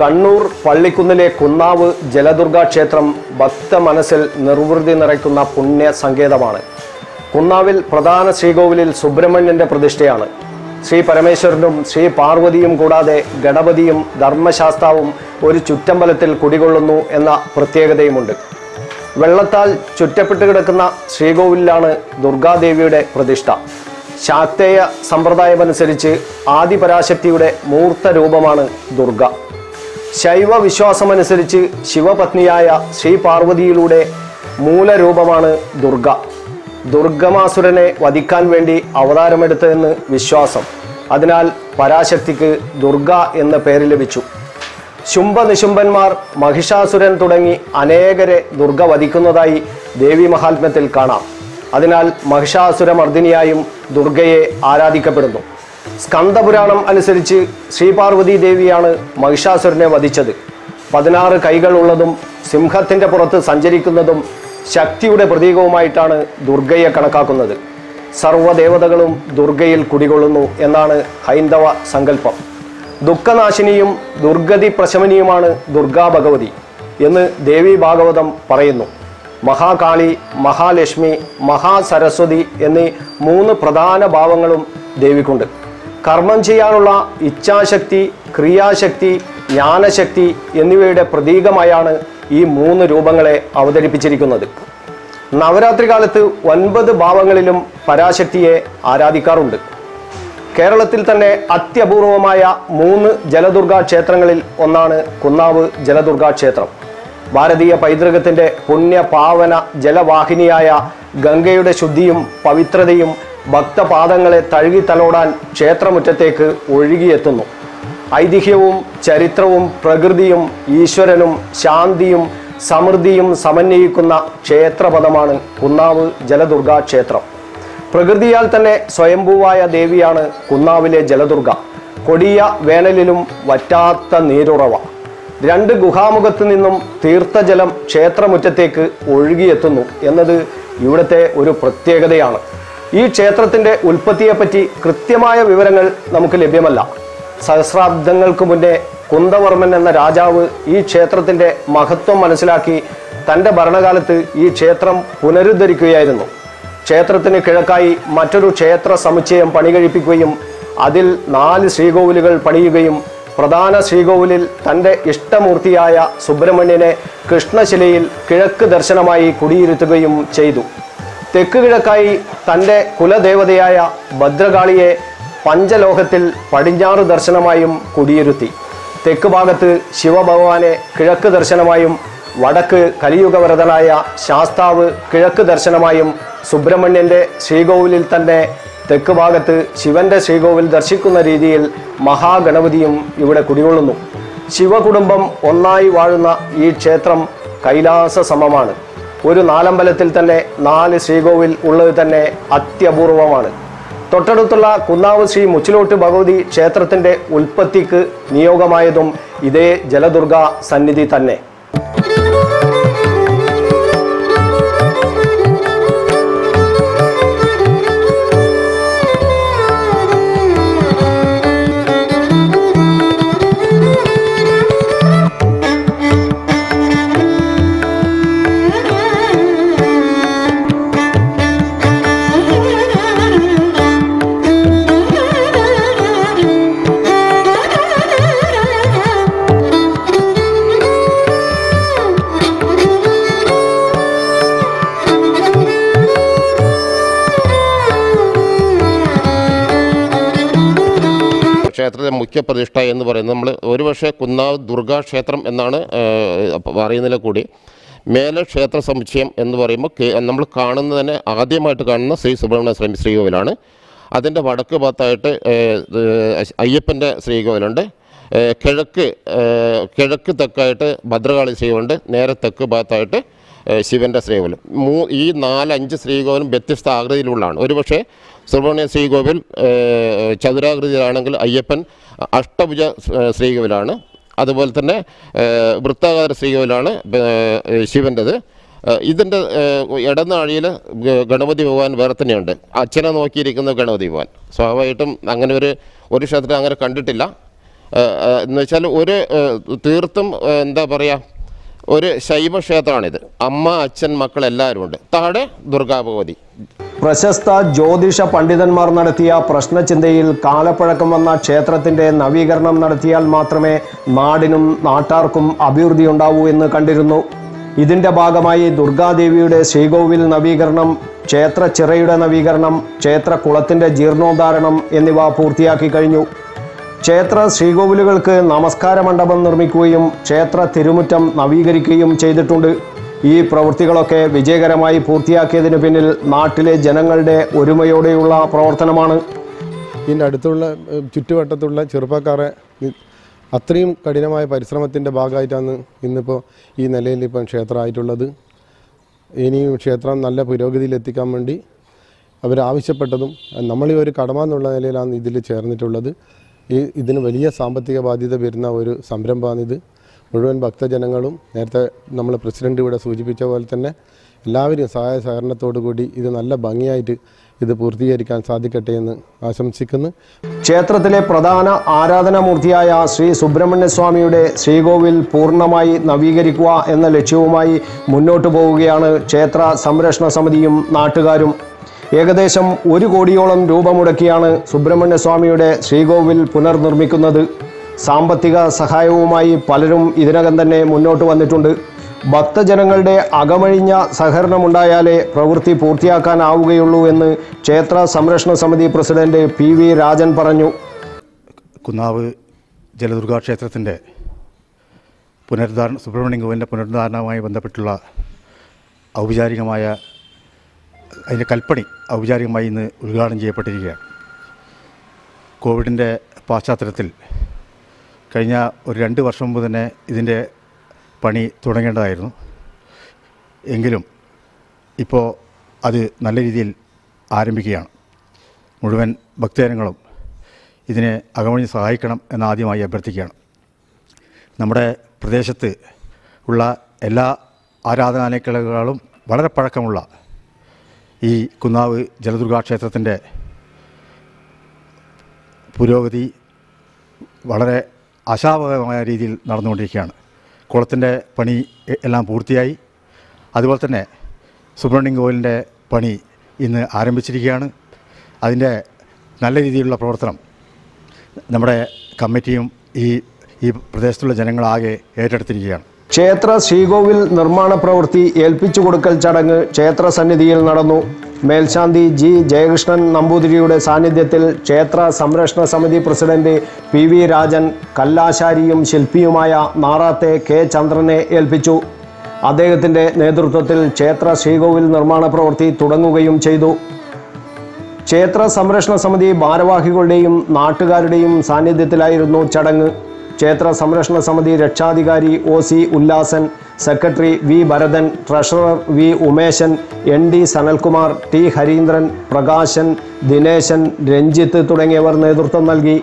കണ്ണൂർ പള്ളിക്കുന്നിലെ കുന്നാവ് ജലദുർഗ ക്ഷേത്രം ഭക്ത മനസ്സിൽ നിർവൃതി നിറയ്ക്കുന്ന പുണ്യ സങ്കേതമാണ് കുന്നാവിൽ പ്രധാന ശ്രീകോവിലിൽ സുബ്രഹ്മണ്യന്റെ പ്രതിഷ്ഠയാണ് ശ്രീ പരമേശ്വരനും ശ്രീ പാർവതിയും കൂടാതെ ഗണപതിയും ധർമ്മശാസ്താവും ഒരു ചുറ്റമ്പലത്തിൽ കുടികൊള്ളുന്നു എന്ന പ്രത്യേകതയുമുണ്ട് വെള്ളത്താൽ ചുറ്റപ്പെട്ട് കിടക്കുന്ന ശ്രീകോവിലാണ് ദുർഗാദേവിയുടെ പ്രതിഷ്ഠ ശാക്തേയ സമ്പ്രദായമനുസരിച്ച് ആദിപരാശക്തിയുടെ മൂർത്ത രൂപമാണ് ദുർഗ ശൈവ വിശ്വാസമനുസരിച്ച് ശിവപത്നിയായ ശ്രീ പാർവതിയിലൂടെ മൂലരൂപമാണ് ദുർഗ ദുർഗമാസുരനെ വധിക്കാൻ വേണ്ടി അവതാരമെടുത്തതെന്ന് വിശ്വാസം അതിനാൽ പരാശക്തിക്ക് ദുർഗ എന്ന പേര് ലഭിച്ചു ശുംഭനിശുംഭന്മാർ മഹിഷാസുരൻ തുടങ്ങി അനേകരെ ദുർഗ വധിക്കുന്നതായി ദേവി മഹാത്മ്യത്തിൽ കാണാം അതിനാൽ മഹിഷാസുരമർദ്ദിനിയായും ദുർഗയെ ആരാധിക്കപ്പെടുന്നു സ്കന്ദപുരാണം അനുസരിച്ച് ശ്രീപാർവതി ദേവിയാണ് മഹിഷാസുരനെ വധിച്ചത് പതിനാറ് കൈകളുള്ളതും സിംഹത്തിന്റെ പുറത്ത് സഞ്ചരിക്കുന്നതും ശക്തിയുടെ പ്രതീകവുമായിട്ടാണ് ദുർഗയെ കണക്കാക്കുന്നത് സർവ്വദേവതകളും ദുർഗയിൽ കുടികൊള്ളുന്നു എന്നാണ് ഹൈന്ദവ സങ്കല്പം ദുഃഖനാശിനിയും ദുർഗതി പ്രശമനിയുമാണ് ദുർഗാ ഭഗവതി എന്ന് ദേവി ഭാഗവതം പറയുന്നു മഹാകാളി മഹാലക്ഷ്മി മഹാസരസ്വതി എന്നീ മൂന്ന് പ്രധാന ഭാവങ്ങളും ദേവിക്കുണ്ട് കർമ്മം ചെയ്യാനുള്ള ഇച്ഛാശക്തി ക്രിയാശക്തി ജ്ഞാനശക്തി എന്നിവയുടെ പ്രതീകമായാണ് ഈ മൂന്ന് രൂപങ്ങളെ അവതരിപ്പിച്ചിരിക്കുന്നത് നവരാത്രി കാലത്ത് ഒൻപത് ഭാവങ്ങളിലും പരാശക്തിയെ ആരാധിക്കാറുണ്ട് കേരളത്തിൽ തന്നെ അത്യപൂർവമായ മൂന്ന് ജലദുർഗാ ക്ഷേത്രങ്ങളിൽ ഒന്നാണ് കുന്നാവ് ജലദുർഗാ ക്ഷേത്രം ഭാരതീയ പൈതൃകത്തിന്റെ പുണ്യ പാവന ജലവാഹിനിയായ ഗംഗയുടെ ശുദ്ധിയും പവിത്രതയും ഭക്തപാദങ്ങളെ തഴുകി തലോടാൻ ക്ഷേത്രമുറ്റത്തേക്ക് ഒഴുകിയെത്തുന്നു ഐതിഹ്യവും ചരിത്രവും പ്രകൃതിയും ഈശ്വരനും ശാന്തിയും സമൃദ്ധിയും സമന്വയിക്കുന്ന ക്ഷേത്രപദമാണ് കുന്നാവ് ജലദുർഗാ ക്ഷേത്രം പ്രകൃതിയാൽ തന്നെ സ്വയംഭൂവായ ദേവിയാണ് കുന്നാവിലെ ജലദുർഗ കൊടിയ വേനലിലും വറ്റാത്ത നീരുറവ രണ്ട് ഗുഹാമുഖത്തു നിന്നും തീർത്ഥജലം ക്ഷേത്രമുറ്റത്തേക്ക് ഒഴുകിയെത്തുന്നു എന്നത് ഇവിടുത്തെ ഒരു പ്രത്യേകതയാണ് ഈ ക്ഷേത്രത്തിന്റെ ഉൽപ്പത്തിയെപ്പറ്റി കൃത്യമായ വിവരങ്ങൾ നമുക്ക് ലഭ്യമല്ല സഹസ്രാബ്ദങ്ങൾക്ക് മുന്നേ കുന്തവർമ്മൻ എന്ന രാജാവ് ഈ ക്ഷേത്രത്തിന്റെ മഹത്വം മനസ്സിലാക്കി തന്റെ ഭരണകാലത്ത് ഈ ക്ഷേത്രം പുനരുദ്ധരിക്കുകയായിരുന്നു ക്ഷേത്രത്തിന് കിഴക്കായി മറ്റൊരു ക്ഷേത്ര സമുച്ചയം പണികഴിപ്പിക്കുകയും അതിൽ നാല് ശ്രീകോവിലുകൾ പണിയുകയും പ്രധാന ശ്രീകോവിലിൽ തൻ്റെ ഇഷ്ടമൂർത്തിയായ സുബ്രഹ്മണ്യനെ കൃഷ്ണശിലയിൽ കിഴക്ക് ദർശനമായി കുടിയിരുത്തുകയും ചെയ്തു തെക്ക് കിഴക്കായി തൻ്റെ കുലദേവതയായ ഭദ്രകാളിയെ പഞ്ചലോഹത്തിൽ പടിഞ്ഞാറ് ദർശനമായും കുടിയിരുത്തി തെക്ക് ഭാഗത്ത് ശിവഭഗവാനെ കിഴക്ക് ദർശനമായും വടക്ക് കലിയുഗവരതനായ ശാസ്താവ് കിഴക്ക് ദർശനമായും സുബ്രഹ്മണ്യന്റെ ശ്രീകോവിലിൽ തന്നെ തെക്ക് ഭാഗത്ത് ശിവന്റെ ശ്രീകോവിൽ ദർശിക്കുന്ന രീതിയിൽ മഹാഗണപതിയും ഇവിടെ കുടികൊള്ളുന്നു ശിവകുടുംബം ഒന്നായി വാഴുന്ന ഈ ക്ഷേത്രം കൈലാസ സമമാണ് ഒരു നാലമ്പലത്തിൽ തന്നെ നാല് ശ്രീകോവിൽ ഉള്ളത് തന്നെ അത്യപൂർവമാണ് തൊട്ടടുത്തുള്ള കുന്നാവ് ശ്രീ മുച്ചിലോട്ട് ഭഗവതി ക്ഷേത്രത്തിന്റെ ഉൽപ്പത്തിക്ക് നിയോഗമായതും ഇതേ ജലദുർഗ സന്നിധി തന്നെ ക്ഷേത്രത്തിലെ മുഖ്യ പ്രതിഷ്ഠ എന്ന് പറയുന്നത് നമ്മൾ ഒരുപക്ഷെ കുന്നാവ് ദുർഗാ ക്ഷേത്രം എന്നാണ് ഏഹ്, പറയുന്നതിൽ കൂടി മേലെ ക്ഷേത്ര സമുച്ചയം എന്ന് പറയുമ്പോൾ കേ- നമ്മൾ കാണുന്നത് തന്നെ ആദ്യമായിട്ട് കാണുന്ന ശ്രീ സുബ്രഹ്മണ്യ സ്വാമി ശ്രീകോവിലാണ് അതിൻ്റെ വടക്ക് ഭാഗത്തായിട്ട് ഏഹ്, ഏഹ്, അയ്യപ്പൻ്റെ ശ്രീകോവിലുണ്ട് ഏഹ്, കിഴക്ക് ഏഹ്, കിഴക്ക് തെക്കായിട്ട് ഭദ്രകാളി ശ്രീകോവിലുണ്ട് നേരെ തെക്ക് ഭാഗത്തായിട്ട് ഏഹ്, ശിവൻ്റെ ശ്രീകോവിലും മൂ ഈ നാലഞ്ച് ശ്രീകോവിലും വ്യത്യസ്ത ആകൃതിയിലുള്ളതാണ് ഒരുപക്ഷെ സുബ്രഹ്മണ്യ ശ്രീകോവിൽ ഏഹ്, ചതുരാകൃതിയിലാണെങ്കിൽ അയ്യപ്പൻ അഷ്ടഭുജ ഏഹ്, ശ്രീകോവിലാണ് അതുപോലെ തന്നെ ഏഹ്, വൃത്താകാര ശ്രീകോവിലാണ് ഏഹ്, ശിവൻ്റെത് ഏഹ്, ഇതിൻ്റെ ഏഹ്, ഇടനാഴിയിൽ ഗ- ഗണപതി ഭഗവാൻ വേറെ തന്നെയുണ്ട് അച്ഛനെ നോക്കിയിരിക്കുന്ന ഗണപതി ഭഗവാൻ സ്വാഭാവികമായിട്ടും അങ്ങനെ ഒരു ഒരു ക്ഷേത്രം അങ്ങനെ കണ്ടിട്ടില്ല എന്ന് വെച്ചാൽ ഒരു ഏഹ്, തീർത്തും ഏഹ്, എന്താ പറയുക ഒരു ശൈവ ക്ഷേത്രമാണിത് അമ്മ അച്ഛൻ മക്കൾ എല്ലാവരും ഉണ്ട് താഴെ ദുർഗാഭഗവതി പ്രശസ്ത ജ്യോതിഷ പണ്ഡിതന്മാർ നടത്തിയ പ്രശ്നചിന്തയിൽ കാലപ്പഴക്കം വന്ന ക്ഷേത്രത്തിന്റെ നവീകരണം നടത്തിയാൽ മാത്രമേ നാടിനും നാട്ടാർക്കും അഭിവൃദ്ധി ഉണ്ടാവൂ എന്ന് കണ്ടിരുന്നു ഇതിന്റെ ഭാഗമായി ദുർഗാദേവിയുടെ ശ്രീകോവിൽ നവീകരണം ക്ഷേത്ര ചിറയുടെ നവീകരണം ക്ഷേത്ര കുളത്തിന്റെ ജീർണോദ്ധാരണം എന്നിവ പൂർത്തിയാക്കി കഴിഞ്ഞു ക്ഷേത്ര ശ്രീകോവിലുകൾക്ക് നമസ്കാര മണ്ഡപം നിർമ്മിക്കുകയും ക്ഷേത്ര തിരുമുറ്റം നവീകരിക്കുകയും ചെയ്തിട്ടുണ്ട് ഈ പ്രവൃത്തികളൊക്കെ വിജയകരമായി പൂർത്തിയാക്കിയതിന് പിന്നിൽ നാട്ടിലെ ജനങ്ങളുടെ ഒരുമയോടെയുള്ള പ്രവർത്തനമാണ് ഇതിൻ്റെ അടുത്തുള്ള ഏഹ്, ചുറ്റുവട്ടത്തുള്ള ചെറുപ്പക്കാരെ ഇ- അത്രയും കഠിനമായ പരിശ്രമത്തിൻ്റെ ഭാഗമായിട്ടാണ് ഇന്നിപ്പോൾ ഈ നിലയിൽ ഇപ്പം ക്ഷേത്രമായിട്ടുള്ളത് ഇനിയും ക്ഷേത്രം നല്ല പുരോഗതിയിൽ എത്തിക്കാൻ വേണ്ടി അവരാവശ്യപ്പെട്ടതും നമ്മൾ ഈ ഒരു കടമ എന്നുള്ള നിലയിലാണ് ഇതിൽ ചേർന്നിട്ടുള്ളത് ഈ ഇതിന് വലിയ സാമ്പത്തിക ബാധ്യത വരുന്ന ഒരു സംരംഭമാണിത് മുഴുവൻ ഭക്തജനങ്ങളും നേരത്തെ നമ്മൾ പ്രസിഡന്റ് ഇവിടെ സൂചിപ്പിച്ച പോലെ തന്നെ എല്ലാവരും സഹായ സഹകരണത്തോടു കൂടി ഇത് നല്ല ഭംഗിയായിട്ട് ഇത് പൂർത്തീകരിക്കാൻ സാധിക്കട്ടെ എന്ന് ആശംസിക്കുന്നു ക്ഷേത്രത്തിലെ പ്രധാന ആരാധനാമൂർത്തിയായ ശ്രീ സുബ്രഹ്മണ്യ സ്വാമിയുടെ ശ്രീകോവിൽ പൂർണ്ണമായി നവീകരിക്കുക എന്ന ലക്ഷ്യവുമായി മുന്നോട്ടു പോവുകയാണ് ക്ഷേത്ര സംരക്ഷണ സമിതിയും നാട്ടുകാരും ഏകദേശം ഒരു കോടിയോളം രൂപ മുടക്കിയാണ് സുബ്രഹ്മണ്യ സ്വാമിയുടെ ശ്രീകോവിൽ പുനർനിർമ്മിക്കുന്നത് സാമ്പത്തിക സഹായവുമായി പലരും ഇതിനകം തന്നെ മുന്നോട്ട് വന്നിട്ടുണ്ട് ഭക്തജനങ്ങളുടെ അകമഴിഞ്ഞ സഹകരണമുണ്ടായാലേ പ്രവൃത്തി പൂർത്തിയാക്കാനാവുകയുള്ളൂ എന്ന് ക്ഷേത്ര സംരക്ഷണ സമിതി പ്രസിഡന്റ് പി വി രാജൻ പറഞ്ഞു കുന്നാവ് ജലദുർഗാ ക്ഷേത്രത്തിൻ്റെ പുനരുദ്ധാരണ സുബ്രഹ്മണ്യ കോവിലിൻ്റെ പുനരുദ്ധാരണവുമായി ബന്ധപ്പെട്ടുള്ള ഔപചാരികമായ അതിൻ്റെ കൽപ്പണി ഔപചാരികമായി ഇന്ന് ഉദ്ഘാടനം ചെയ്യപ്പെട്ടിരിക്കുകയാണ് കോവിഡിൻ്റെ പശ്ചാത്തലത്തിൽ കഴിഞ്ഞ ഒരു രണ്ട് വർഷം മുമ്പ് തന്നെ ഇതിൻ്റെ പണി തുടങ്ങേണ്ടതായിരുന്നു എങ്കിലും ഇപ്പോൾ അത് നല്ല രീതിയിൽ ആരംഭിക്കുകയാണ് മുഴുവൻ ഭക്തജനങ്ങളും ഇതിനെ അകമഴിഞ്ഞ് സഹായിക്കണം എന്ന് ആദ്യമായി അഭ്യർത്ഥിക്കുകയാണ് നമ്മുടെ പ്രദേശത്ത് ഉള്ള എല്ലാ ആരാധനാലയങ്ങളെക്കാളും വളരെ പഴക്കമുള്ള ഈ കുന്നാവ് ജലദുർഗാ ക്ഷേത്രത്തിൻ്റെ പുരോഗതി വളരെ ആശാവഹമായ രീതിയിൽ നടന്നുകൊണ്ടിരിക്കുകയാണ് കുളത്തിൻ്റെ പണി എ- എല്ലാം പൂർത്തിയായി അതുപോലെ തന്നെ സുബ്രഹ്മണ്യം കോവിലിൻ്റെ പണി ഇന്ന് ആരംഭിച്ചിരിക്കുകയാണ് അതിൻ്റെ നല്ല രീതിയിലുള്ള പ്രവർത്തനം നമ്മുടെ കമ്മിറ്റിയും ഈ ഈ പ്രദേശത്തുള്ള ജനങ്ങളാകെ ഏറ്റെടുത്തിരിക്കുകയാണ് ക്ഷേത്ര ശ്രീകോവിൽ നിർമ്മാണ പ്രവൃത്തി ഏൽപ്പിച്ചു കൊടുക്കൽ ചടങ്ങ് ക്ഷേത്ര സന്നിധിയിൽ നടന്നു മേൽശാന്തി ജി ജയകൃഷ്ണൻ നമ്പൂതിരിയുടെ സാന്നിധ്യത്തിൽ ക്ഷേത്ര സംരക്ഷണ സമിതി പ്രസിഡന്റ് പി വി രാജൻ കല്ലാശാരിയും ശില്പിയുമായ നാറാത്തെ കെ ചന്ദ്രനെ ഏൽപ്പിച്ചു അദ്ദേഹത്തിൻ്റെ നേതൃത്വത്തിൽ ക്ഷേത്ര ശ്രീകോവിൽ നിർമ്മാണ പ്രവൃത്തി തുടങ്ങുകയും ചെയ്തു ക്ഷേത്ര സംരക്ഷണ സമിതി ഭാരവാഹികളുടെയും നാട്ടുകാരുടെയും സാന്നിധ്യത്തിലായിരുന്നു ചടങ്ങ് ക്ഷേത്ര സംരക്ഷണ സമിതി രക്ഷാധികാരി O C Ullasan secretary V Bharathan treasurer V Umeshan N D Sanalkumar T Hareendran Prakashan Dineshan Ranjith തുടങ്ങിയവർ നേതൃത്വം നൽകി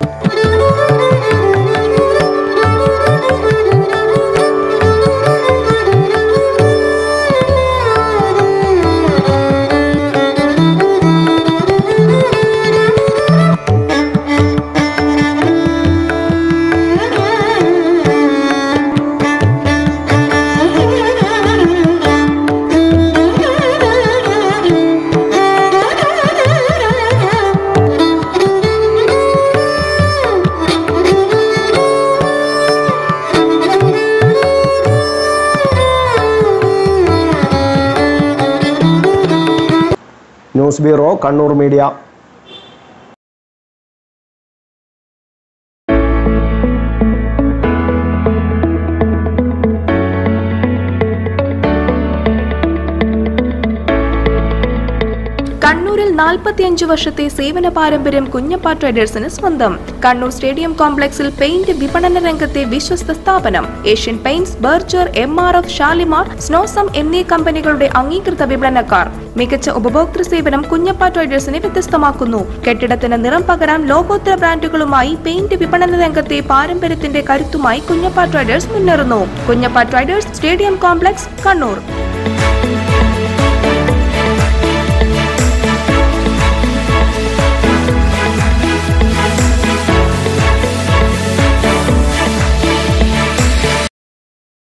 ന്യൂസ് ബ്യൂറോ കണ്ണൂർ മീഡിയ കണ്ണൂരിൽ നാൽപ്പത്തിയഞ്ച് വർഷത്തെ സേവന പാരമ്പര്യം കുഞ്ഞപ്പ ട്രേഡേഴ്സിന് സ്വന്തം കണ്ണൂർ സ്റ്റേഡിയം കോംപ്ലക്സിൽ പെയിന്റ് വിപണന രംഗത്തെ വിശ്വസ്ത സ്ഥാപനം Asian Paints Berger M R F Shalimar Snowcem എന്നീ കമ്പനികളുടെ അംഗീകൃത വിപണനക്കാർ മികച്ച ഉപഭോക്തൃ സേവനം കുഞ്ഞപ്പ ട്രേഡേഴ്സിനെ വ്യത്യസ്തമാക്കുന്നു കെട്ടിടത്തിന് നിറം പകരാൻ ലോകോത്തര ബ്രാൻഡുകളുമായി പെയിന്റ് വിപണന രംഗത്തെ പാരമ്പര്യത്തിന്റെ കരുത്തുമായി കുഞ്ഞപ്പ ട്രേഡേഴ്സ് മുന്നേറുന്നു Kunjappa Traders stadium complex Kannur